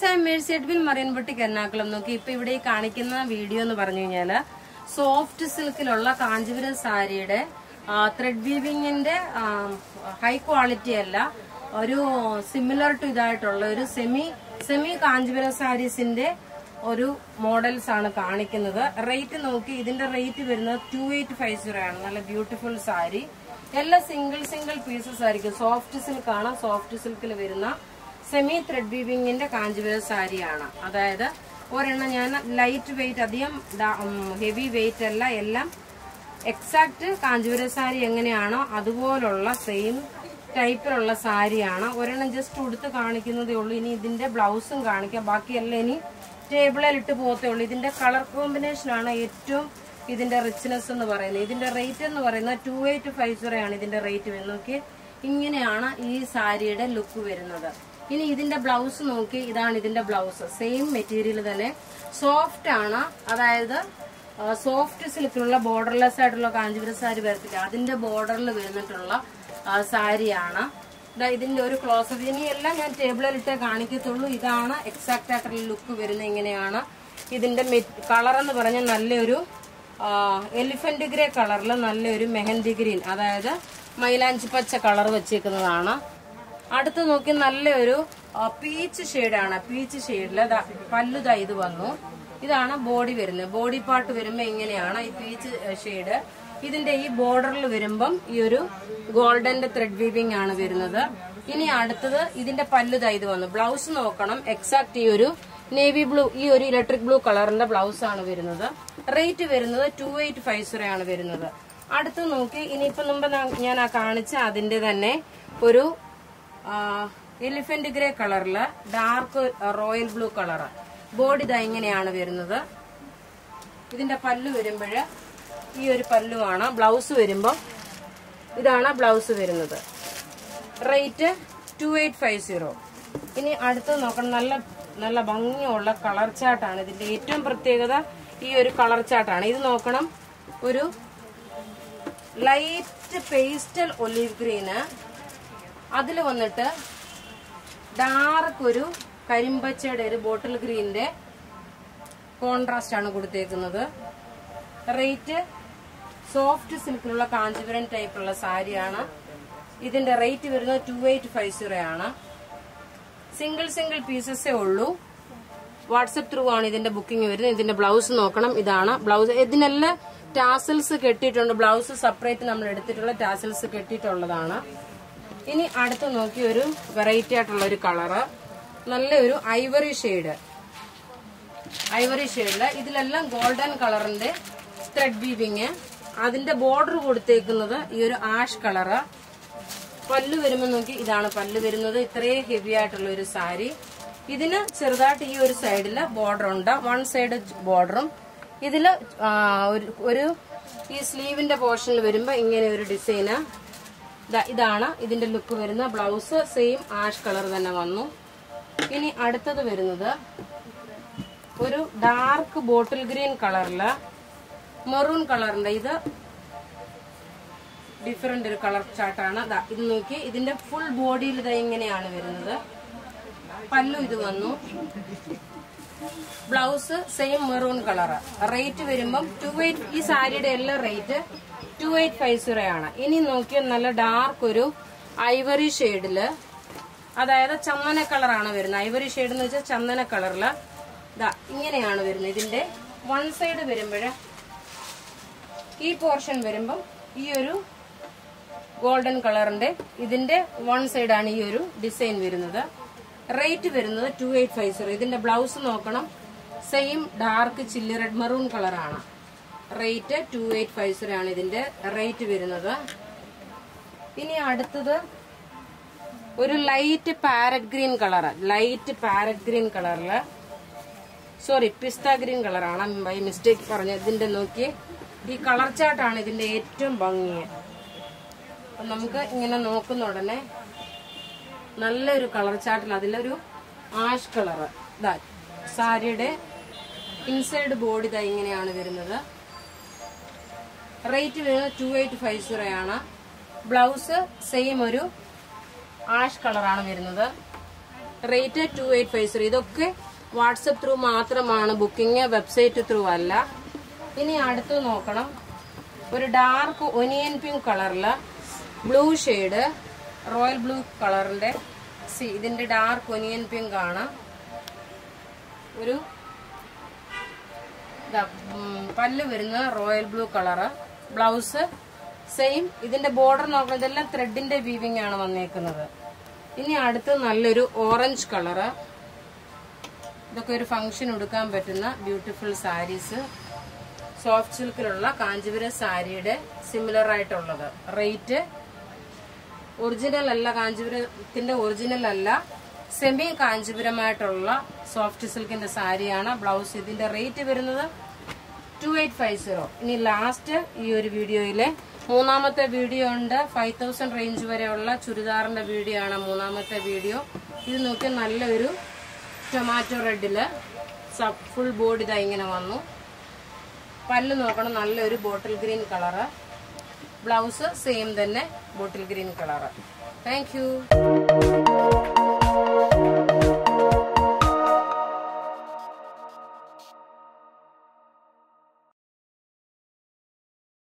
friends I Mercy Edwin Marian boutique Ernakulam നോക്കി ഇപ്പൊ ഇവിടെ ഈ കാണിക്കുന്ന വീഡിയോ എന്ന് പറഞ്ഞു കഴിഞ്ഞാല് സോഫ്റ്റ് സിൽക്കിലുള്ള കാഞ്ചീപുരം സാരിയുടെ ത്രെഡ് വീവിങ്ങിന്റെ ഹൈ ക്വാളിറ്റി അല്ല ഒരു സിമിലർ ടു ഇതായിട്ടുള്ള ഒരു സെമി സെമി കാഞ്ചീപുരം സാരീസിന്റെ ഒരു മോഡൽസ് ആണ് കാണിക്കുന്നത് റേറ്റ് നോക്കി ഇതിന്റെ റേറ്റ് വരുന്നത് ടു എയ്റ്റ് ഫൈവ് സീറോ ആണ് നല്ല ബ്യൂട്ടിഫുൾ സാരി എല്ലാം സിംഗിൾ സിംഗിൾ പീസസ് ആയിരിക്കും സോഫ്റ്റ് സിൽക്ക് ആണ് സോഫ്റ്റ് സിൽക്കിൽ വരുന്ന സെമി ത്രെഡ് വീവിങ്ങിന്റെ കാഞ്ചീപുരം സാരിയാണ് അതായത് ഒരെണ്ണം ഞാൻ ലൈറ്റ് വെയിറ്റ് അധികം ഹെവി വെയിറ്റ് അല്ല എല്ലാം എക്സാക്ട് കാഞ്ചീപുരം സാരി എങ്ങനെയാണോ അതുപോലുള്ള സെയിം ടൈപ്പിലുള്ള സാരിയാണ് ഒരെണ്ണം ജസ്റ്റ് ഉടുത്ത് കാണിക്കുന്നതേ ഉള്ളൂ ഇനി ഇതിന്റെ ബ്ലൗസും കാണിക്കാം ബാക്കിയെല്ലാം ഇനി ടേബിളിൽ ഇട്ട് പോകത്തേ ഉള്ളൂ ഇതിന്റെ കളർ കോമ്പിനേഷൻ ആണ് ഏറ്റവും ഇതിന്റെ റിച്ച്നെസ് എന്ന് പറയുന്നത് ഇതിന്റെ റേറ്റ് എന്ന് പറയുന്നത് ടു എയ്റ്റ് ഫൈവ് സീറോ ആണ് ഇതിന്റെ റേറ്റ് വരുന്നത് നോക്കി ഇങ്ങനെയാണ് ഈ സാരിയുടെ ലുക്ക് വരുന്നത് ഇനി ഇതിന്റെ ബ്ലൗസ് നോക്കി ഇതാണ് ഇതിന്റെ ബ്ലൗസ് സെയിം മെറ്റീരിയൽ തന്നെ സോഫ്റ്റ് ആണ് അതായത് സോഫ്റ്റ് സിൽക്കിലുള്ള ബോർഡർലെസ് ആയിട്ടുള്ള കാഞ്ചീപുരം സാരി വരത്തില്ല അതിന്റെ ബോർഡറിൽ വരുന്നിട്ടുള്ള ആ, സാരിയാണ് ദാ ഇതിന്റെ ഒരു ക്ലോസ് ഇനി എല്ലാം ഞാൻ ടേബിളിൽ ഇട്ടേ കാണിക്കത്തുള്ളൂ ഇതാണ് എക്സാക്ട് ആയിട്ടുള്ള ലുക്ക് വരുന്നത് ഇങ്ങനെയാണ് ഇതിന്റെ കളർ എന്ന് പറഞ്ഞാൽ നല്ലൊരു എലിഫന്റ് ഗ്രേ കളറിൽ നല്ലൊരു മെഹന്തി ഗ്രീൻ അതായത് മൈലാഞ്ചി പച്ച കളർ വെച്ചേക്കുന്നതാണ് അടുത്ത് നോക്കി നല്ലൊരു പീച്ച് ഷെയ്ഡാണ് പീച്ച് ഷെയ്ഡില് പല്ലുതാ ഇത് വന്നു ഇതാണ് ബോഡി വരുന്നത് ബോഡി പാർട്ട് വരുമ്പോ ഇങ്ങനെയാണ് ഈ പീച്ച് ഷെയ്ഡ് ഇതിന്റെ ഈ ബോർഡറിൽ വരുമ്പം ഈ ഒരു ഗോൾഡന്റെ ത്രെഡ് വീവിംഗ് ആണ് വരുന്നത് ഇനി അടുത്തത് ഇതിന്റെ പല്ലുതാ ഇത് വന്നു ബ്ലൗസ് നോക്കണം എക്സാക്ട് ഈ ഒരു നേവി ബ്ലൂ ഈ ഒരു ഇലക്ട്രിക് ബ്ലൂ കളറിന്റെ ബ്ലൗസ് ആണ് വരുന്നത് റേറ്റ് വരുന്നത് ടു എയ്റ്റ് ഫൈവ് സീറോ ആണ് വരുന്നത് അടുത്ത് നോക്കി ഇനിയിപ്പോ മുമ്പ് നാ- ഞാൻ ആ കാണിച്ച അതിന്റെ തന്നെ ഒരു എലിഫന്റ് ഗ്രേ കളറില് dark royal blue colour body ഇതാ ഇങ്ങനെയാണ് വരുന്നത് ഇതിന്റെ പല്ല് വരുമ്പോൾ ഈ ഒരു പല്ലുമാണ് ബ്ലൗസ് വരുമ്പോൾ ഇതാണ് ബ്ലൗസ് വരുന്നത് rate two eight five zero ഇനി അടുത്ത് നോക്കണം നല്ല നല്ല ഭംഗിയുള്ള കളർ ചാർട്ടാണ് ഇതിന്റെ ഏറ്റവും പ്രത്യേകത ഈ ഒരു കളർ ചാർട്ടാണ് ഇത് നോക്കണം ഒരു ലൈറ്റ് പേസ്റ്റൽ ഒലീവ് ഗ്രീന് അതിൽ വന്നിട്ട് ഡാർക്ക് ഒരു കരിമ്പച്ചയുടെ ഒരു ബോട്ടിൽ ഗ്രീനിന്റെ കോൺട്രാസ്റ്റ് ആണ് കൊടുത്തേക്കുന്നത് റേറ്റ് സോഫ്റ്റ് സിൽക്കിലുള്ള കാഞ്ചീപുരം ടൈപ്പുള്ള സാരിയാണ് ഇതിന്റെ റേറ്റ് വരുന്നത് ടു എയ്റ്റ് ഫൈവ് സീറോ ആണ് സിംഗിൾ സിംഗിൾ പീസസേ ഉള്ളൂ വാട്സപ്പ് ത്രൂ ആണ് ഇതിന്റെ ബുക്കിംഗ് വരുന്നത് ഇതിന്റെ ബ്ലൗസ് നോക്കണം ഇതാണ് ബ്ലൗസ് ഇതിനെല്ലാം ടാസൽസ് കെട്ടിയിട്ടുണ്ട് ബ്ലൗസ് സെപ്പറേറ്റ് നമ്മൾ എടുത്തിട്ടുള്ള ടാസൽസ് കെട്ടിയിട്ടുള്ളതാണ് ഇനി അടുത്ത് നോക്കി ഒരു വെറൈറ്റി ആയിട്ടുള്ള ഒരു കളറ് നല്ലൊരു ഐവറി ഷെയ്ഡ് ഐവറി ഷെയ്ഡില് ഇതിലെല്ലാം ഗോൾഡൻ കളറിന്റെ ത്രെഡ് വീവിങ് അതിന്റെ ബോർഡർ കൊടുത്തേക്കുന്നത് ഈ ഒരു ആഷ് കളറ് പല്ല് വരുമ്പോൾ നോക്കി ഇതാണ് പല്ല് വരുന്നത് ഇത്രയും ഹെവി ആയിട്ടുള്ള ഒരു സാരി ഇതിന് ചെറുതായിട്ട് ഈ ഒരു സൈഡില് ബോർഡർ ഉണ്ട് വൺ സൈഡ് ബോർഡറും ഇതില് ആ, ഒരു- ഒരു ഈ സ്ലീവിന്റെ പോർഷനിൽ വരുമ്പോ ഇങ്ങനെ ഒരു ഡിസൈന് ഇതാണ് ഇതിന്റെ ലുക്ക് വരുന്ന ബ്ലൗസ് സെയിം ആഷ് കളർ തന്നെ വന്നു ഇനി അടുത്തത് വരുന്നത് ഒരു ഡാർക്ക് ബോട്ടിൽ ഗ്രീൻ കളറില് മെറൂൺ കളറിന്റെ ഇത് ഡിഫറെന്റ് ഒരു കളർ ചാർട്ടാണ് ദാ ഇത് നോക്കി ഇതിന്റെ ഫുൾ ബോഡിയിൽ ഇത് ഇങ്ങനെയാണ് വരുന്നത് പല്ലു ഇത് വന്നു blouse same maroon colour rate വരുമ്പം ടു എയ്റ്റ് ഈ സാരിയുടെ എല്ലാം rate two eight five zero ആണ് ഇനി നോക്കിയാൽ നല്ല ഡാർക്ക് ഒരു ഐവറി ഷെയ്ഡില് അതായത് ചന്ദന കളറാണ് വരുന്നത് ഐവറി ഷെയ്ഡ് എന്ന് വെച്ചാൽ ചന്ദന കളറില് ദാ ഇങ്ങനെയാണ് വരുന്നത് ഇതിന്റെ വൺ സൈഡ് വരുമ്പോൾ ഈ പോർഷൻ വരുമ്പം ഈ ഒരു ഗോൾഡൻ കളറിന്റെ ഇതിന്റെ വൺ സൈഡാണ് ഈ ഒരു ഡിസൈൻ വരുന്നത് റേറ്റ് വരുന്നത് ടു എയ്റ്റ് ഫൈവ് സീറോ ഇതിന്റെ ബ്ലൗസ് നോക്കണം same dark chilli red maroon കളറാണ് rate two eight five zero ആണ് ഇതിന്റെ റേറ്റ് വരുന്നത് ഇനി അടുത്തത് ഒരു light parrot green colour light parrot green കളറില് സോറി പിസ്ത ഗ്രീൻ കളറാണ് ബൈ മിസ്റ്റേക്ക് പറഞ്ഞത് ഇതിന്റെ നോക്കി ഈ കളർ ചാർട്ടാണ് ഇതിന്റെ ഏറ്റവും ഭംഗി അപ്പൊ നമുക്ക് ഇങ്ങനെ നോക്കുന്ന ഉടനെ നല്ലൊരു കളർ ചാർട്ടിൽ അതിലൊരു ആഷ് കളർ ഇതാ സാരിയുടെ ഇൻസൈഡ് ബോഡി ഇതാ ഇങ്ങനെയാണ് വരുന്നത് റേറ്റ് വരുന്നത് ടു എയ്റ്റ് ഫൈവ് സീറോ ആണ് ബ്ലൗസ് സെയിം ഒരു ആഷ് കളറാണ് വരുന്നത് rate two eight five zero ഇതൊക്കെ വാട്സപ്പ് ത്രൂ മാത്രമാണ് ബുക്കിംഗ് വെബ്സൈറ്റ് ത്രൂ അല്ല ഇനി അടുത്ത് നോക്കണം ഒരു ഡാർക്ക് ഒനിയൻ പിങ്ക് കളറില് ബ്ലൂ ഷെയ്ഡ് റോയൽ ബ്ലൂ കളറിന്റെ സി ഇതിന്റെ ഡാർക്ക് ഒനിയൻ പിങ്ക് ആണ് ഒരു ദാ, ഉം, പല്ല് വരുന്ന royal blue colour blouse same ഇതിന്റെ ബോർഡർ നോക്കണം ഇതെല്ലാം ത്രെഡിന്റെ വീവിംഗ് ആണ് വന്നേക്കുന്നത് ഇനി അടുത്ത് നല്ലൊരു ഓറഞ്ച് കളറ് ഇതൊക്കെ ഒരു ഫംഗ്ഷൻ എടുക്കാൻ പറ്റുന്ന ബ്യൂട്ടിഫുൾ സാരീസ് സോഫ്റ്റ് സിൽക്കിലുള്ള കാഞ്ചീപുരം സാരിയുടെ സിമിലർ ആയിട്ടുള്ളത് റേറ്റ് ഒറിജിനൽ അല്ല കാഞ്ചീപുരത്തിന്റെ ഒറിജിനൽ അല്ല സെമി കാഞ്ചീപുരമായിട്ടുള്ള സോഫ്റ്റ് സിൽക്കിന്റെ സാരിയാണ് ബ്ലൗസ് ഇതിന്റെ റേറ്റ് വരുന്നത് ടു എയ്റ്റ് ഫൈവ് സീറോ ഇനി ലാസ്റ്റ് ഈ ഒരു വീഡിയോയിലെ മൂന്നാമത്തെ വീഡിയോ ഉണ്ട് ഫൈവ് തൗസൻഡ് റേഞ്ച് വരെയുള്ള ചുരിദാറിന്റെ വീഡിയോ ആണ് മൂന്നാമത്തെ വീഡിയോ ഇത് നോക്കി നല്ലൊരു ടൊമാറ്റോ റെഡില് ഫുൾ ബോഡി ഇതാ ഇങ്ങനെ വന്നു പല്ല് നോക്കണം നല്ലൊരു bottle green colour blouse same തന്നെ bottle green colour thank U